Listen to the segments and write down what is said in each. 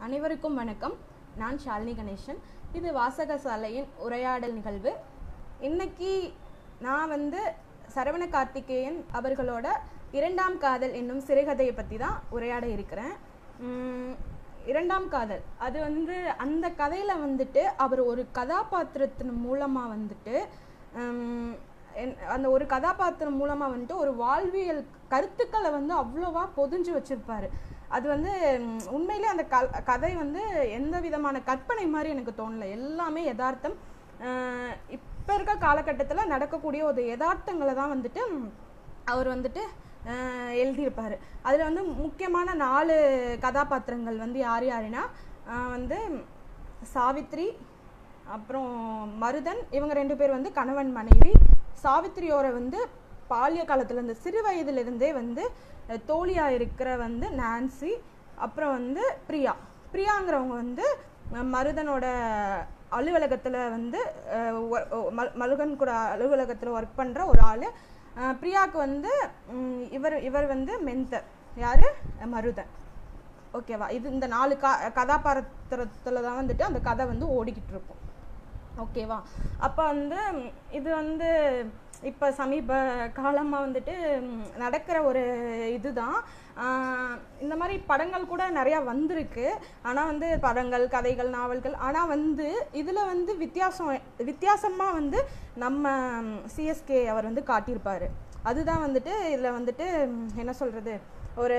அனைவருக்கும் வணக்கம் நான் ஷாலினி கணேசன் இது வாசகசாலையின் உரையாடல் நிகழ்வு இன்னைக்கு நான் வந்து சரவண கார்த்திகேயன் அவர்களோட இரண்டாம் காதல் என்னும் சிறுகதையை பற்றி தான் உரையாட இருக்கிறேன் உம், இரண்டாம் காதல் அது வந்து அந்த கதையில் வந்துட்டு அவர் ஒரு கதாபாத்திரத்தின் மூலமாக வந்துட்டு உம், என்- அந்த ஒரு கதாபாத்திரம் மூலமாக வந்துட்டு ஒரு வாழ்வியல் கருத்துக்களை வந்து அவ்வளோவா பொதிஞ்சு வச்சிருப்பாரு அது வந்து உம், உண்மையிலே அந்த க கதை வந்து எந்த விதமான கற்பனை மாதிரி எனக்கு தோணல எல்லாமே யதார்த்தம் அஹ் இப்ப இருக்க காலகட்டத்தில் நடக்கக்கூடிய ஒரு யதார்த்தங்களை தான் வந்துட்டு உம், அவர் வந்துட்டு அஹ், எழுதியிருப்பாரு அதில் வந்து முக்கியமான நாலு கதாபாத்திரங்கள் வந்து யார் யாருன்னா அஹ், வந்து சாவித்ரி அப்புறம் மருதன் இவங்க ரெண்டு பேர் வந்து கணவன் மனைவி சாவித்திரியோட வந்து பால்ய காலத்துல இருந்து சிறு வயதிலிருந்தே வந்து அஹ், தோழியா இருக்கிற வந்து நான்சி அப்புறம் வந்து பிரியா பிரியாங்கிறவங்க வந்து அஹ், மருதனோட அலுவலகத்துல வந்து அஹ், ஒ- ஒ- ம- மருகன் கூட அலுவலகத்துல ஒர்க் பண்ற ஒரு ஆளு அஹ், பிரியாவுக்கு வந்து ம், இவர் இவர் வந்து மென்தர் யாரு அஹ், மருதன் ஓகேவா இது இந்த நாலு கா கதாபாத்திரத்தில் தான் வந்துட்டு அந்த கதை வந்து ஓடிக்கிட்டு இருக்கும் ஓகேவா அப்போ வந்து ம், இது வந்து இப்போ சமீப காலமாக வந்துட்டு ம், நடக்கிற ஒரு இதுதான் ஆஹ், இந்த மாதிரி படங்கள் கூட நிறையா வந்திருக்கு ஆனால் வந்து படங்கள் கதைகள் நாவல்கள் ஆனால் வந்து இதில் வந்து வித்தியாசம் வித்தியாசமாக வந்து நம்ம சிஎஸ்கே அவர் வந்து காட்டியிருப்பார் அதுதான் வந்துட்டு இதில் வந்துட்டு ம், என்ன சொல்கிறது ஒரு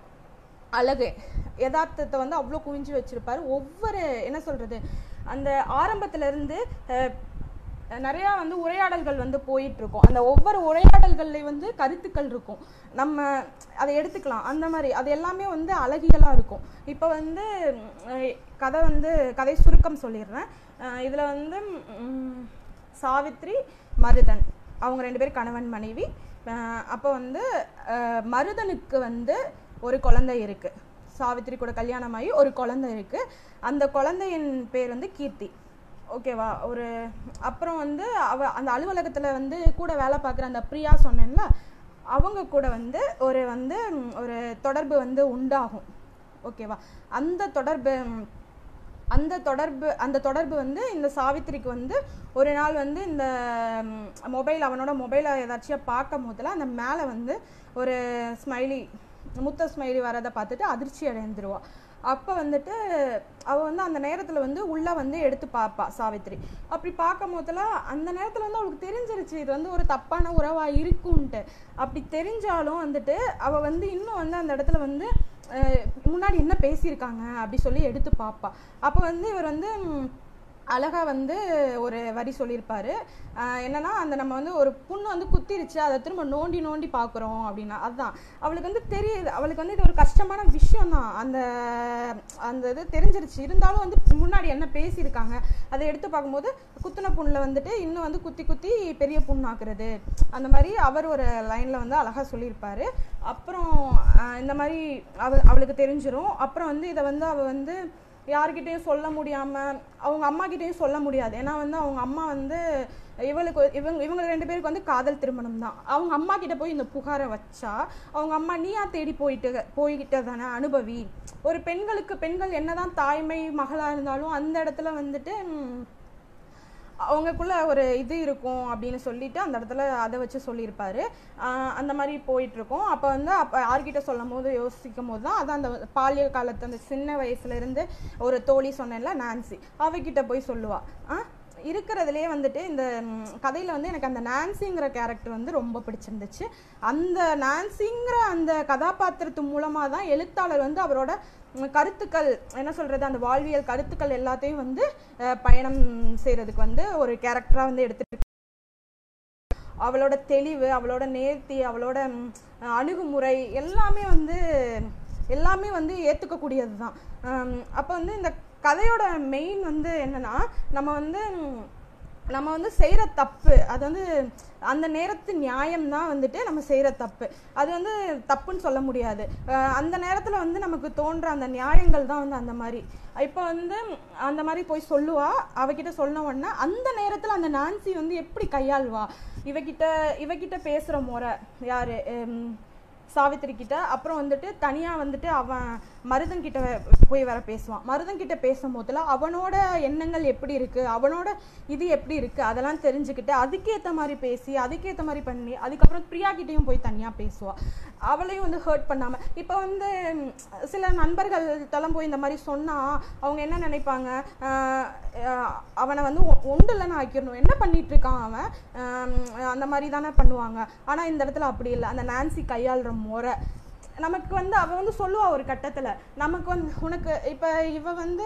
அழகு யதார்த்தத்தை வந்து அவ்வளோ குவிஞ்சு வச்சிருப்பாரு ஒவ்வொரு என்ன சொல்றது அந்த ஆரம்பத்துல இருந்து அஹ், நிறையா வந்து உரையாடல்கள் வந்து போயிட்டு இருக்கும் அந்த ஒவ்வொரு உரையாடல்கள்லையும் வந்து கருத்துக்கள் இருக்கும் நம்ம அதை எடுத்துக்கலாம் அந்த மாதிரி அது எல்லாமே வந்து அழகியலாக இருக்கும் இப்போ வந்து உம், கதை வந்து கதை சுருக்கம் சொல்லிடுறேன் அஹ், இதுல வந்து உம், சாவித்ரி மருதன் அவங்க ரெண்டு பேரும் கணவன் மனைவி அஹ், அப்போ வந்து அஹ், மருதனுக்கு வந்து ஒரு குழந்தை இருக்கு சாவித்ரி கூட கல்யாணமாகி ஒரு குழந்தை இருக்கு அந்த குழந்தையின் பேர் வந்து கீர்த்தி ஓகேவா ஒரு அப்புறம் வந்து அவ அந்த அலுவலகத்தில் வந்து கூட வேலை பார்க்குற அந்த பிரியா சொன்னேன்ல அவங்க கூட வந்து ஒரு வந்து ம், ஒரு தொடர்பு வந்து உண்டாகும் ஓகேவா அந்த தொடர்பு ம், அந்த தொடர்பு அந்த தொடர்பு வந்து இந்த சாவித்திரிக்கு வந்து ஒரு நாள் வந்து இந்த மொபைல் அவனோட மொபைலை ஏதாச்சும் பார்க்கும் போதில் அந்த மேலே வந்து ஒரு ஸ்மைலி முத்த ஸ்மைலி வரதை பார்த்துட்டு அதிர்ச்சி அடைந்துருவா அப்போ வந்துட்டு அவள் வந்து அந்த நேரத்தில் வந்து உள்ளே வந்து எடுத்து பார்ப்பா சாவித்திரி அப்படி பார்க்கும் போதில் அந்த நேரத்தில் வந்து அவளுக்கு தெரிஞ்சிருச்சு இது வந்து ஒரு தப்பான உறவாக இருக்குன்ட்டு அப்படி தெரிஞ்சாலும் வந்துட்டு அவள் வந்து இன்னும் வந்து அந்த இடத்துல வந்து அஹ் முன்னாடி என்ன பேசியிருக்காங்க அப்படி சொல்லி எடுத்து பார்ப்பா அப்போ வந்து இவர் வந்து ம், அழகா வந்து ஒரு வரி சொல்லியிருப்பாரு அஹ் என்னன்னா அந்த நம்ம வந்து ஒரு புண்ணு வந்து குத்திருச்சு அதை திரும்ப நோண்டி நோண்டி பார்க்குறோம் அப்படின்னா அதுதான் அவளுக்கு வந்து தெரியுது அவளுக்கு வந்து இது ஒரு கஷ்டமான விஷயம் தான் அந்த அந்த இது தெரிஞ்சிருச்சு இருந்தாலும் வந்து முன்னாடி என்ன பேசியிருக்காங்க அதை எடுத்து பார்க்கும்போது குத்துன புண்ணில் வந்துட்டு இன்னும் வந்து குத்தி குத்தி பெரிய புண்ணாக்குறது அந்த மாதிரி அவர் ஒரு லைனில் வந்து அழகாக சொல்லியிருப்பாரு அப்புறம் அஹ் இந்த மாதிரி அவ அவளுக்கு தெரிஞ்சிரும் அப்புறம் வந்து இதை வந்து அவள் வந்து யார்கிட்டயும் சொல்ல முடியாம அவங்க அம்மா கிட்டயும் சொல்ல முடியாது ஏன்னா வந்து அவங்க அம்மா வந்து இவளுக்கு இவங்க இவங்க ரெண்டு பேருக்கு வந்து காதல் திருமணம் தான் அவங்க அம்மா கிட்ட போய் இந்த புகாரை வச்சா அவங்க அம்மா நீயா தேடி போயிட்டு போய்கிட்ட தானே அனுபவி ஒரு பெண்களுக்கு பெண்கள் என்னதான் தாய்மை மகளா இருந்தாலும் அந்த இடத்துல வந்துட்டு ம், அவங்களுக்குள்ள ஒரு இது இருக்கும் அப்படின்னு சொல்லிட்டு அந்த இடத்துல அதை வச்சு சொல்லியிருப்பாரு ஆஹ் அந்த மாதிரி போயிட்டு இருக்கும் அப்போ வந்து அப்போ யார்கிட்ட சொல்லும் போது யோசிக்கும் போது தான் அதான் அந்த பாலிய காலத்து அந்த சின்ன வயசுல இருந்து ஒரு தோழி சொன்னேன்ல நான்சி அவகிட்ட போய் சொல்லுவா ஆ இருக்கிறதுலே வந்துட்டு இந்த ம், கதையில வந்து எனக்கு அந்த நான்சிங்கிற கேரக்டர் வந்து ரொம்ப பிடிச்சிருந்துச்சு அந்த நான்சிங்கிற அந்த கதாபாத்திரத்து மூலமா தான் எழுத்தாளர் வந்து அவரோட ம், கருத்துக்கள் என்ன சொல்றது அந்த வாழ்வியல் கருத்துக்கள் எல்லாத்தையும் வந்து அஹ், பயணம் செய்யறதுக்கு வந்து ஒரு கேரக்டரா வந்து எடுத்துட்டு அவளோட தெளிவு அவளோட நேர்த்தி அவளோட ம், அணுகுமுறை எல்லாமே வந்து எல்லாமே வந்து ஏற்றுக்கக்கூடியது தான் அப்போ வந்து இந்த கதையோட மெயின் வந்து என்னன்னா நம்ம வந்து ம், நம்ம வந்து செய்கிற தப்பு அது வந்து அந்த நேரத்து நியாயம் தான் வந்துட்டு நம்ம செய்கிற தப்பு அது வந்து தப்புன்னு சொல்ல முடியாது அஹ் அந்த நேரத்தில் வந்து நமக்கு தோன்ற அந்த நியாயங்கள் தான் வந்து அந்த மாதிரி இப்போ வந்து அந்த மாதிரி போய் சொல்லுவா அவகிட்ட சொன்ன உடனே அந்த நேரத்தில் அந்த நான்சி வந்து எப்படி கையாள்வா இவகிட்ட இவகிட்ட பேசுகிற முறை யாரு ஹம், சாவித்திரி கிட்ட அப்புறம் வந்துட்டு தனியாக வந்துட்டு அவன் மருதன் கிட்ட போய் வர பேசுவான் மருதன் கிட்ட பேசும் போதுல அவனோட எண்ணங்கள் எப்படி இருக்கு அவனோட இது எப்படி இருக்கு அதெல்லாம் தெரிஞ்சுக்கிட்டு அதுக்கேற்ற மாதிரி பேசி அதுக்கேற்ற மாதிரி பண்ணி அதுக்கப்புறம் பிரியா கிட்டேயும் போய் தனியாக பேசுவா அவளையும் வந்து ஹர்ட் பண்ணாம இப்போ வந்து ம், சில நண்பர்கள் தளம் போய் இந்த மாதிரி சொன்னா அவங்க என்ன நினைப்பாங்க ஆஹ் ஆஹ் அவனை வந்து ஒ- ஒண்டு இல்லைன்னு ஆக்கிடணும் என்ன பண்ணிட்டு இருக்கான் அவன் ஆம், அந்த மாதிரி தானே பண்ணுவாங்க ஆனா இந்த இடத்துல அப்படி இல்லை அந்த நான்சி கையாளுற முறை நமக்கு வந்து அவ வந்து சொல்லுவா ஒரு கட்டத்துல நமக்கு வந்து உனக்கு இப்ப இவ வந்து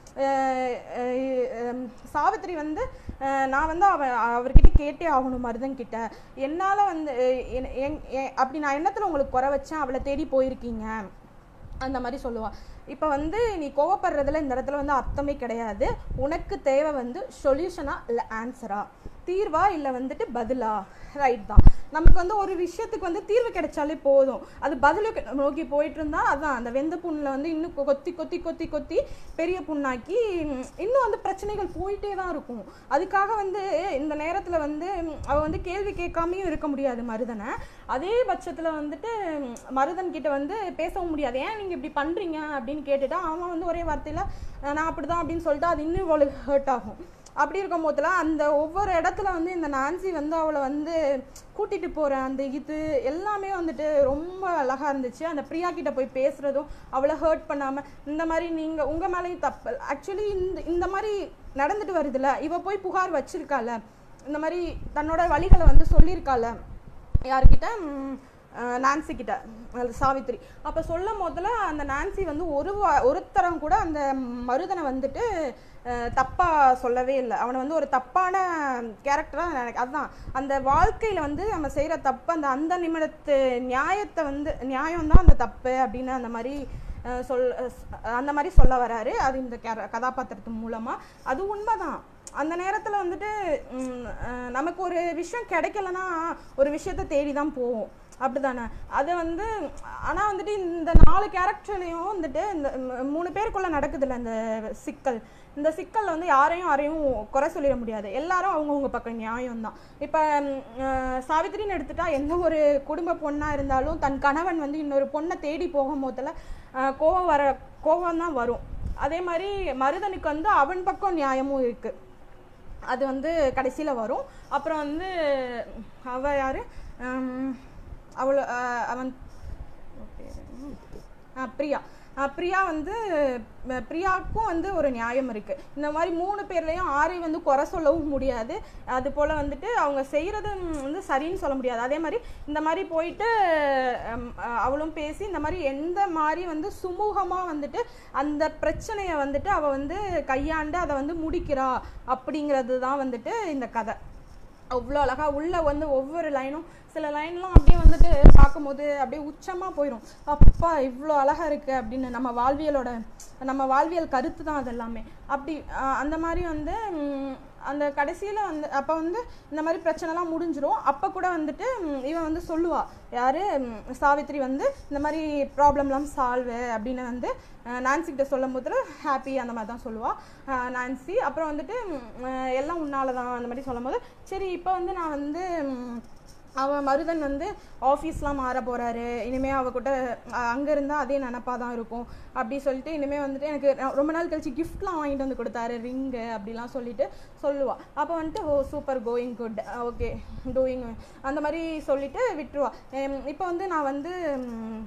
அஹ், அஹ், ஹம், சாவித்திரி வந்து அஹ், நான் வந்து அவ அவர்கிட்ட கேட்டே ஆகணும் மருதன் கிட்ட என்னால வந்து அஹ், என்- என்- என்- அப்படி நான் எண்ணத்துல உங்களுக்கு குறை வச்சேன் அவளை தேடி போயிருக்கீங்க அந்த மாதிரி சொல்லுவா இப்போ வந்து நீ கோவப்படுறதுல இந்த இடத்துல வந்து அர்த்தமே கிடையாது உனக்கு தேவை வந்து சொல்யூஷனா இல்லை ஆன்சரா தீர்வா இல்லை வந்துட்டு பதிலா ரைட் தான் நமக்கு வந்து ஒரு விஷயத்துக்கு வந்து தீர்வு கிடைச்சாலே போதும் அது பதிலுக்கு நோக்கி போயிட்டு இருந்தா அதான் அந்த வெந்த புண்ணில் வந்து இன்னும் கொ- கொத்தி கொத்தி கொத்தி கொத்தி பெரிய புண்ணாக்கி ம், இன்னும் வந்து பிரச்சனைகள் போயிட்டே தான் இருக்கும் அதுக்காக வந்து இந்த நேரத்தில் வந்து ம், அவ வந்து கேள்வி கேட்காமையும் இருக்க முடியாது மருதனை அதே பட்சத்தில் வந்துட்டு ம், மருதன் கிட்ட வந்து பேசவும் முடியாது ஏன் நீங்கள் இப்படி பண்ணுறீங்க அப்படின்னு கேட்டுட்டா அவன் வந்து ஒரே வார்த்தையில் நான் அப்படிதான் அப்படின்னு சொல்லிட்டு அது இன்னும் இவளுக்கு ஹர்ட் ஆகும் அப்படி இருக்கும் போதுல அந்த ஒவ்வொரு இடத்துல வந்து இந்த நான்சி வந்து அவளை வந்து கூட்டிட்டு போற அந்த இது எல்லாமே வந்துட்டு ரொம்ப அழகா இருந்துச்சு அந்த பிரியா கிட்ட போய் பேசுறதும் அவளை ஹர்ட் பண்ணாம இந்த மாதிரி நீங்க உங்க மேலேயும் தப்பு ஆக்சுவலி இந்த இந்த மாதிரி நடந்துட்டு வருதுல்ல இவ போய் புகார் வச்சிருக்கால இந்த மாதிரி தன்னோட வழிகளை வந்து சொல்லியிருக்கால யார்கிட்ட ம், அஹ் நான்சி கிட்ட அது சாவித்திரி அப்போ சொல்லும் போதுல அந்த நான்சி வந்து ஒரு வா- ஒருத்தரம் கூட அந்த மருதனை வந்துட்டு அஹ், தப்பா சொல்லவே இல்லை அவனை வந்து ஒரு தப்பான கேரக்டராக எனக்கு அதுதான் அந்த வாழ்க்கையில வந்து நம்ம செய்யற தப்பு அந்த அந்த நிமிடத்து நியாயத்தை வந்து நியாயம் தான் அந்த தப்பு அப்படின்னு அந்த மாதிரி அஹ், சொல் அஹ், அந்த மாதிரி சொல்ல வராரு அது இந்த கேர- கதாபாத்திரத்து மூலமா அது உண்மைதான் அந்த நேரத்தில் வந்துட்டு ம், அஹ், நமக்கு ஒரு விஷயம் கிடைக்கலனா ஒரு விஷயத்த தேடி தான் போவோம் அப்படிதானே அது வந்து ஆனால் வந்துட்டு இந்த நாலு கேரக்டர்லையும் வந்துட்டு இந்த ம், மூணு பேருக்குள்ள நடக்குதுல்ல இந்த சிக்கல் இந்த சிக்கல்ல வந்து யாரையும் யாரையும் குறை சொல்லிட முடியாது எல்லாரும் அவங்கவுங்க பக்கம் நியாயம் தான் இப்போ சாவித்திரின்னு எடுத்துட்டா எந்த ஒரு குடும்ப பொண்ணா இருந்தாலும் தன் கணவன் வந்து இன்னொரு பொண்ணை தேடி போகும் போதுல அஹ், கோவம் வர கோவம் தான் வரும் அதே மாதிரி மருதனுக்கு வந்து அவன் பக்கம் நியாயமும் இருக்கு அது வந்து கடைசியில வரும் அப்புறம் வந்து அவ யாரு ஹம், அவள அஹ், அவன் அவ பேரு என்ன? ஆ, பிரியா ஆ, பிரியா வந்து ம, பிரியாவுக்கும் வந்து ஒரு நியாயம் இருக்கு இந்த மாதிரி மூணு பேர்லயும் ஆரை வந்து குறை சொல்லவும் முடியாது அது போல வந்துட்டு அவங்க செய்யறது ம், வந்து சரின்னு சொல்ல முடியாது அதே மாதிரி இந்த மாதிரி போயிட்டு ம், அ, அவளும் பேசி இந்த மாதிரி எந்த மாதிரி வந்து சுமூகமா வந்துட்டு அந்த பிரச்சனையை வந்துட்டு அவ வந்து கையாண்டு அதை வந்து முடிக்கிறா அப்படிங்கிறது தான் வந்துட்டு இந்த கதை அவ்வளோ அழகா உள்ள வந்து ஒவ்வொரு லைனும் சில லைன்லாம் அப்படியே வந்துட்டு பார்க்கும்போது அப்படியே உச்சமா போயிடும் அப்பா இவ்வளோ அழகா இருக்கு அப்படின்னு நம்ம வாழ்வியலோட நம்ம வாழ்வியல் கருத்து தான் அது எல்லாமே அப்படி ஆஹ் அந்த மாதிரி வந்து ம், அந்த கடைசியில வந்து அப்போ வந்து இந்த மாதிரி பிரச்சனைலாம் முடிஞ்சிரும் அப்போ கூட வந்துட்டு ம், இவன் வந்து சொல்லுவா யாரு ம், சாவித்திரி வந்து இந்த மாதிரி ப்ராப்ளம்லாம் சால்வு அப்படின்னு வந்து அஹ், நான்சி கிட்ட சொல்லும் போதுல ஹாப்பி அந்த மாதிரி தான் சொல்லுவா அஹ், நான்சி அப்புறம் வந்துட்டு ம், அஹ், எல்லாம் உன்னால தான் அந்த மாதிரி சொல்லும் போது சரி இப்போ வந்து நான் வந்து ம், அவன் மருதன் வந்து ஆஃபீஸ்லாம் மாற போறாரு இனிமே அவகிட்ட அஹ், அங்க இருந்தா அதே நினப்பா தான் இருக்கும் அப்படி சொல்லிட்டு இனிமே வந்துட்டு எனக்கு நான் ரொம்ப நாள் கழிச்சு கிஃப்ட்லாம் வாங்கிட்டு வந்து கொடுத்தாரு ரிங்கு அப்படிலாம் சொல்லிட்டு சொல்லுவா அப்போ வந்துட்டு oh super going good okay doing அந்த மாதிரி சொல்லிட்டு விட்டுருவா எம், இப்போ வந்து நான் வந்து ம்,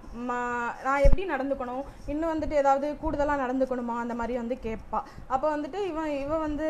ம- நான் எப்படி நடந்துக்கணும் இன்னும் வந்துட்டு ஏதாவது கூடுதலாக நடந்துக்கணுமா அந்த மாதிரி வந்து கேட்பா அப்போ வந்துட்டு இவன் இவன் வந்து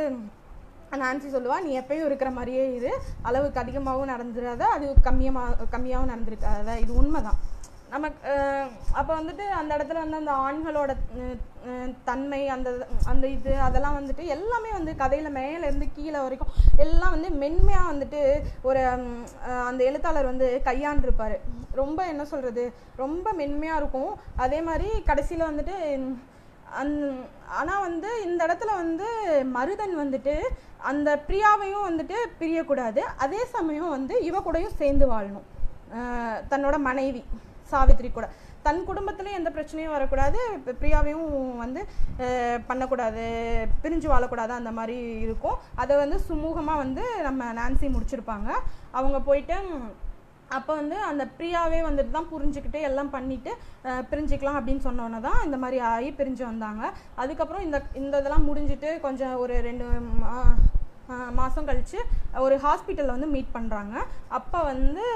நான்சி சொல்லுவா நீ எப்பயும் இருக்கிற மாதிரியே இரு அளவுக்கு அதிகமாகவும் நடந்துடாத அது கம்மியமாக கம்மியாகவும் நடந்திருக்காத இது உண்மைதான் நமக்கு அஹ், அப்போ வந்துட்டு அந்த இடத்துல வந்து அந்த ஆண்களோட அஹ், அஹ், தன்மை அந்த அந்த இது அதெல்லாம் வந்துட்டு எல்லாமே வந்து கதையில மேல இருந்து கீழே வரைக்கும் எல்லாம் வந்து மென்மையா வந்துட்டு ஒரு ம், அஹ், அந்த எழுத்தாளர் வந்து கையாண்டிருப்பாரு ரொம்ப என்ன சொல்றது ரொம்ப மென்மையா இருக்கும் அதே மாதிரி கடைசியில வந்துட்டு ம், அந் ஆனால் வந்து இந்த இடத்துல வந்து மருதன் வந்துட்டு அந்த பிரியாவையும் வந்துட்டு பிரியக்கூடாது அதே சமயம் வந்து இவ கூடயும் சேர்ந்து வாழணும் ஆஹ் தன்னோட மனைவி சாவித்திரி கூட தன் குடும்பத்துலேயும் எந்த பிரச்சனையும் வரக்கூடாது பி- பிரியாவையும் வந்து ஆஹ் பண்ணக்கூடாது பிரிஞ்சு வாழக்கூடாது அந்த மாதிரி இருக்கும் அதை வந்து சுமூகமாக வந்து நம்ம நான்சி முடிச்சிருப்பாங்க அவங்க போயிட்டு அப்போ வந்து அந்த பிரியாவே வந்துட்டு தான் புரிஞ்சுக்கிட்டு எல்லாம் பண்ணிட்டு அஹ், பிரிஞ்சுக்கலாம் அப்படின்னு சொன்னோன்னே தான் இந்த மாதிரி ஆகி பிரிஞ்சு வந்தாங்க அதுக்கப்புறம் இந்த இந்த இதெல்லாம் முடிஞ்சிட்டு கொஞ்சம் ஒரு ரெண்டு மா- அஹ், மாதம் கழிச்சு ஒரு ஹாஸ்பிட்டலில் வந்து மீட் பண்ணுறாங்க அப்போ வந்து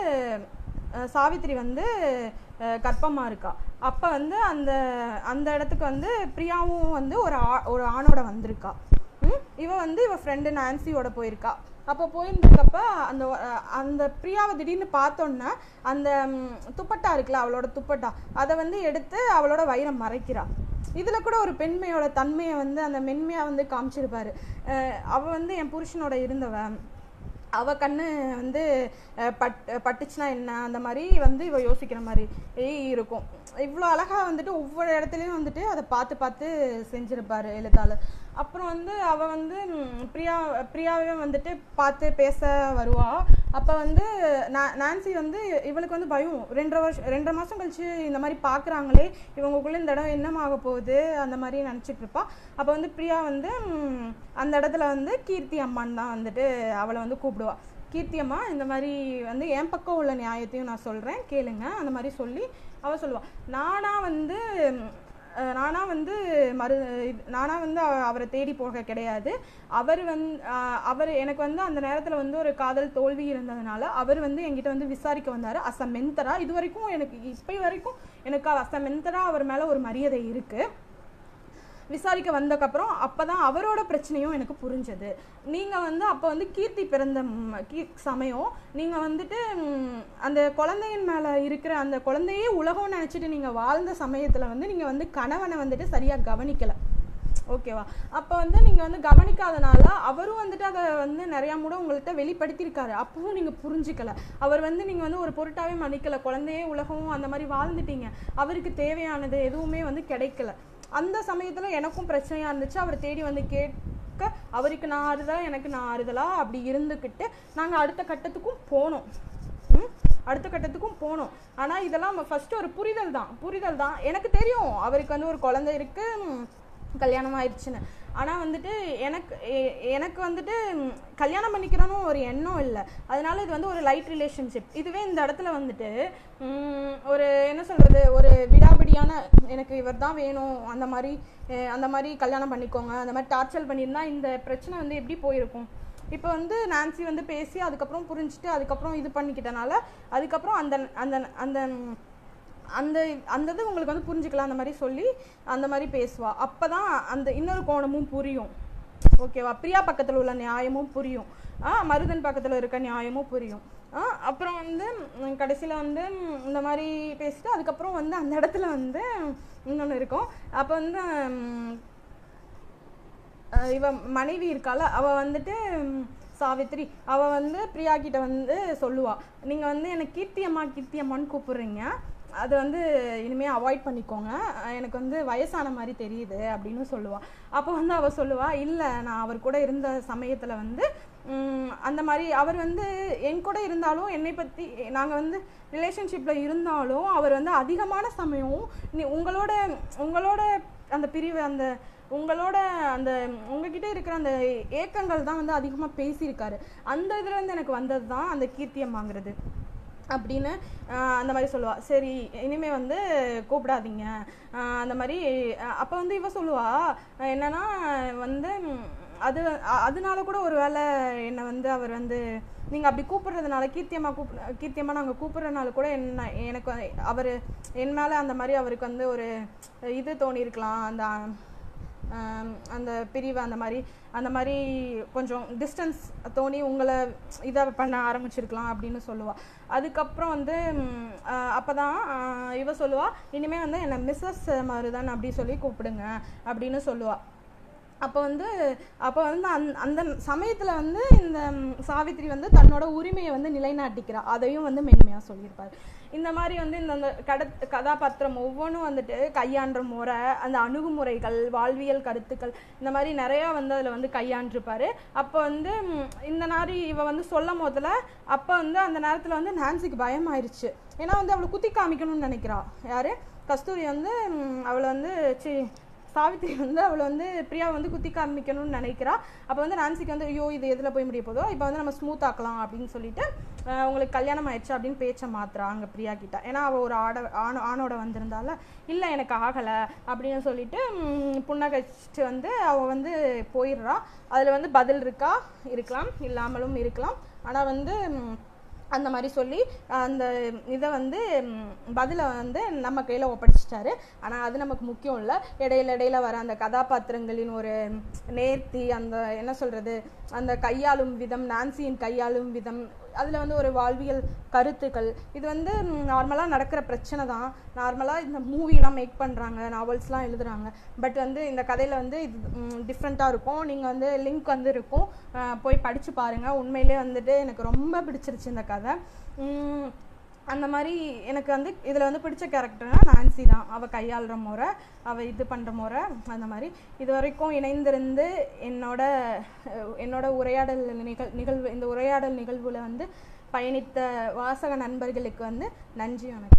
அஹ், சாவித்திரி வந்து அஹ், கர்ப்பமா இருக்கா அப்போ வந்து அந்த அந்த இடத்துக்கு வந்து பிரியாவும் வந்து ஒரு ஆ ஒரு ஆணோட வந்திருக்கா ம்? இவ வந்து இவ ஃப்ரெண்டு நான்சியோட போயிருக்கா அப்போ போயிருந்தப்ப அந்த அஹ், அந்த பிரியாவை திடீர்னு பார்த்தோன்னே அந்த ம், துப்பட்டா இருக்குல்ல அவளோட துப்பட்டா அதை வந்து எடுத்து அவளோட வயிறை மறைக்கிறா இதில் கூட ஒரு பெண்மையோட தன்மையை வந்து அந்த மென்மையாக வந்து காமிச்சிருப்பாரு அஹ், அவ வந்து என் புருஷனோட இருந்தவன் அவ கண்ணு வந்து அஹ், பட் பட்டுச்சுன்னா என்ன அந்த மாதிரி வந்து இவ யோசிக்கிற மாதிரி ஏய் இருக்கும் இவ்வளோ அழகாக வந்துட்டு ஒவ்வொரு இடத்துலையும் வந்துட்டு அதை பார்த்து பார்த்து செஞ்சிருப்பாரு எழுத்தாளர் அப்புறம் வந்து அவ வந்து ம், பிரியா பிரியாவே வந்துட்டு பார்த்து பேச வருவா அப்போ வந்து நா- நான்சி வந்து இவளுக்கு வந்து பயம் ரெண்டரை வருஷம் ரெண்டரை மாதம் கழிச்சு இந்த மாதிரி பார்க்குறாங்களே இவங்களுக்குள்ள இந்த இடம் என்னமாக போகுது அந்த மாதிரி நினச்சிட்டு இருப்பா அப்போ வந்து பிரியா வந்து ம், அந்த இடத்துல வந்து கீர்த்தி அம்மான் தான் வந்துட்டு அவளை வந்து கூப்பிடுவா கீர்த்தி அம்மா இந்த மாதிரி வந்து என் பக்கம் உள்ள நியாயத்தையும் நான் சொல்கிறேன் கேளுங்க அந்த மாதிரி சொல்லி அவள் சொல்லுவா நானா வந்து ம், அஹ், நானா வந்து மறு இது- நானா வந்து அவ- அவரை தேடி போக கிடையாது அவர் வந்து அவர் எனக்கு வந்து அந்த நேரத்தில் வந்து ஒரு காதல் தோல்வி இருந்ததுனால அவர் வந்து என்கிட்ட வந்து விசாரிக்க வந்தார் அஸ் அ மென்தரா இது வரைக்கும் எனக்கு இப்போ வரைக்கும் எனக்கு அஸ் அ மென்தரா அவர் மேலே ஒரு மரியாதை இருக்குது விசாரிக்க வந்தக்கப்புறம் அப்போ தான் அவரோட பிரச்சனையும் எனக்கு புரிஞ்சது நீங்கள் வந்து அப்போ வந்து கீர்த்தி பிறந்த ம், கீ சமயம் நீங்கள் வந்துட்டு ம், அந்த குழந்தையின் மேலே இருக்கிற அந்த குழந்தையே உலகம்னு நினச்சிட்டு நீங்கள் வாழ்ந்த சமயத்தில் வந்து நீங்கள் வந்து கணவனை வந்துட்டு சரியாக கவனிக்கலை ஓகேவா அப்போ வந்து நீங்கள் வந்து கவனிக்காதனால அவரும் வந்துட்டு அதை வந்து நிறையா முறை உங்கள்கிட்ட வெளிப்படுத்தியிருக்காரு அப்பவும் நீங்கள் புரிஞ்சுக்கல அவர் வந்து நீங்கள் வந்து ஒரு பொருட்டாவே மன்னிக்கல குழந்தையே உலகம் அந்த மாதிரி வாழ்ந்துட்டீங்க அவருக்கு தேவையானது எதுவுமே வந்து கிடைக்கல அந்த சமயத்தில் எனக்கும் பிரச்சனையாக இருந்துச்சு அவர் தேடி வந்து கேட்க அவருக்கு நான் ஆறுதலா எனக்கு நான் ஆறுதலா அப்படி இருந்துக்கிட்டு நாங்கள் அடுத்த கட்டத்துக்கும் போனோம் ம்? அடுத்த கட்டத்துக்கும் போனோம் ஆனால் இதெல்லாம் ஃபர்ஸ்ட் ஒரு புரிதல் தான் புரிதல் தான் எனக்கு தெரியும் அவருக்கு வந்து ஒரு குழந்தை இருக்கு ம், கல்யாணம் ஆயிடுச்சுன்னு ஆனால் வந்துட்டு எனக்கு எ- எனக்கு வந்துட்டு ம், கல்யாணம் பண்ணிக்கிறனும் ஒரு எண்ணம் இல்லை அதனால இது வந்து ஒரு லைட் ரிலேஷன்ஷிப் இதுவே இந்த இடத்துல வந்துட்டு ம், ஒரு என்ன சொல்கிறது ஒரு விடாபிடியான எனக்கு இவர் தான் வேணும் அந்த மாதிரி அஹ், அந்த மாதிரி கல்யாணம் பண்ணிக்கோங்க அந்த மாதிரி டார்ச்சர் பண்ணியிருந்தா இந்த பிரச்சனை வந்து எப்படி போயிருக்கும் இப்போ வந்து நான்சி வந்து பேசி அதுக்கப்புறம் புரிஞ்சுட்டு அதுக்கப்புறம் இது பண்ணிக்கிட்டனால அதுக்கப்புறம் அந்த அந்த அந்த ம், அந்த அந்த இது உங்களுக்கு வந்து புரிஞ்சுக்கலாம் அந்த மாதிரி சொல்லி அந்த மாதிரி பேசுவா அப்போ தான் அந்த இன்னொரு கோணமும் புரியும் ஓகேவா பிரியா பக்கத்தில் உள்ள நியாயமும் புரியும் ஆ மருதன் பக்கத்தில் இருக்க நியாயமும் புரியும் ஆ அப்புறம் வந்து கடைசியில் வந்து ம், இந்த மாதிரி பேசிட்டு அதுக்கப்புறம் வந்து அந்த இடத்துல வந்து இன்னொன்று இருக்கும் அப்போ வந்து ம், அஹ் இவ மனைவி இருக்கால அவ வந்துட்டு ம், சாவித்ரி அவ வந்து பிரியா கிட்ட வந்து சொல்லுவா நீங்க வந்து எனக்கு கீர்த்தி அம்மா கீர்த்தி அம்மான்னு கூப்பிடுறீங்க அது வந்து இனிமே அவாய்ட் பண்ணிக்கோங்க அஹ் எனக்கு வந்து வயசான மாதிரி தெரியுது அப்படின்னு சொல்லுவா அப்போ வந்து அவ சொல்லுவா இல்லை நான் அவர் கூட இருந்த சமயத்துல வந்து ம், அந்த மாதிரி அவர் வந்து என் கூட இருந்தாலும் என்னை பற்றி நாங்கள் வந்து ரிலேஷன்ஷிப்பில் இருந்தாலும் அவர் வந்து அதிகமான சமயம் நீ உங்களோட உங்களோட அந்த பிரிவு அந்த உங்களோட அந்த உங்ககிட்ட இருக்கிற அந்த ஏக்கங்கள் தான் வந்து அதிகமாக பேசியிருக்காரு அந்த இதுல இருந்து எனக்கு வந்தது தான் அந்த கீர்த்தியம் வாங்குறது அப்படின்னு ஆஹ் அந்த மாதிரி சொல்லுவா சரி இனிமே வந்து கூப்பிடாதீங்க ஆஹ் அந்த மாதிரி அப்போ வந்து இவ சொல்லுவா ஆஹ் என்னன்னா வந்து ம், அது அ- அதனால கூட ஒரு வேளை என்னை வந்து அவர் வந்து நீங்கள் அப்படி கூப்பிடுறதுனால கீர்த்தியம்மா கூப் கீர்த்தியம்மா நாங்கள் கூப்பிடுறதுனால கூட என்ன எனக்கு அவர் என் மேலே அந்த மாதிரி அவருக்கு வந்து ஒரு இது தோணியிருக்கலாம் அந்த ஆம், அந்த பிரிவு அந்த மாதிரி அந்த மாதிரி கொஞ்சம் டிஸ்டன்ஸ் தோணி உங்களை இதை பண்ண ஆரம்பிச்சிருக்கலாம் அப்படின்னு சொல்லுவா அதுக்கப்புறம் வந்து ம், ஆ, அப்பதான் ஆ, இவ சொல்லுவா இனிமே வந்து என்னை மிஸ்ஸஸ் மருதன் அப்படி சொல்லி கூப்பிடுங்க அப்படின்னு சொல்லுவா அப்போ வந்து அப்போ வந்து அந் அந்த சமயத்தில் வந்து இந்த ம், சாவித்திரி வந்து தன்னோட உரிமையை வந்து நிலைநாட்டிக்கிறா அதையும் வந்து மென்மையாக சொல்லியிருப்பார் இந்த மாதிரி வந்து இந்த அந்த கட கதாபாத்திரம் ஒவ்வொன்றும் வந்துட்டு கையாண்ற முறை அந்த அணுகுமுறைகள் வாழ்வியல் கருத்துக்கள் இந்த மாதிரி நிறையா வந்து அதில் வந்து கையாண்டிருப்பாரு அப்போ வந்து ம், இந்த மாதிரி இவ வந்து சொல்லும் போதில் அப்போ வந்து அந்த நேரத்தில் வந்து நான்சிக்கு பயம் ஆயிடுச்சு ஏன்னா வந்து அவளை குத்தி காமிக்கணும்னு நினைக்கிறா யாரு கஸ்தூரி வந்து ம், அவளை வந்து சி சாவித்திரி வந்து அவளை வந்து பிரியா வந்து குத்தி காமிக்கணும்னு நினைக்கிறா அப்போ வந்து நான்சிக்கு வந்து ஐயோ இது எதில் போய் முடிய போதோ இப்போ வந்து நம்ம ஸ்மூத் ஆக்கலாம் அப்படின்னு சொல்லிட்டு அஹ், உங்களுக்கு கல்யாணம் ஆயிடுச்சு அப்படின்னு பேச்சை மாத்துறா அங்கே பிரியா கிட்ட ஏன்னா அவள் ஒரு ஆட ஆண் ஆணோட வந்திருந்தால இல்லை எனக்கு ஆகலை அப்படின்னு சொல்லிட்டு ம், புன்னகைச்சிட்டு வந்து அவள் வந்து போயிடுறா அதில் வந்து பதில் இருக்கா இருக்கலாம் இல்லாமலும் இருக்கலாம் ஆனால் வந்து ம், அந்த மாதிரி சொல்லி அந்த இதை வந்து ம், பதிலை வந்து நம்ம கையில் ஒப்படைச்சிட்டாரு ஆனால் அது நமக்கு முக்கியம் இல்லை இடையில இடையில வர அந்த கதாபாத்திரங்களின் ஒரு ம், நேர்த்தி அந்த என்ன சொல்கிறது அந்த கையாளும் விதம் நான்சியின் கையாளும் விதம் அதில் வந்து ஒரு வாழ்வியல் கருத்துக்கள் இது வந்து நார்மலாக நடக்கிற பிரச்சனை தான் நார்மலாக இந்த மூவிலாம் மேக் பண்ணுறாங்க நாவல்ஸ்லாம் எழுதுறாங்க பட் வந்து இந்த கதையில் வந்து இது டிஃப்ரெண்ட்டாக இருக்கும் நீங்கள் வந்து லிங்க் வந்து இருக்கும் அஹ் போய் படித்து பாருங்கள் உண்மையிலே வந்துட்டு எனக்கு ரொம்ப பிடிச்சிருச்சு இந்த கதை உம், அந்த மாதிரி எனக்கு வந்து இதில் வந்து பிடிச்ச கேரக்டர்னா நான்சி தான் அவள் கையாளுற முறை அவள் இது பண்ணுற முறை அந்த மாதிரி இது வரைக்கும் இணைந்திருந்து என்னோட அஹ், என்னோட உரையாடல் நிகழ் நிகழ்வு இந்த உரையாடல் நிகழ்வில் வந்து பயணித்த வாசக நண்பர்களுக்கு வந்து நன்றி வணக்கம்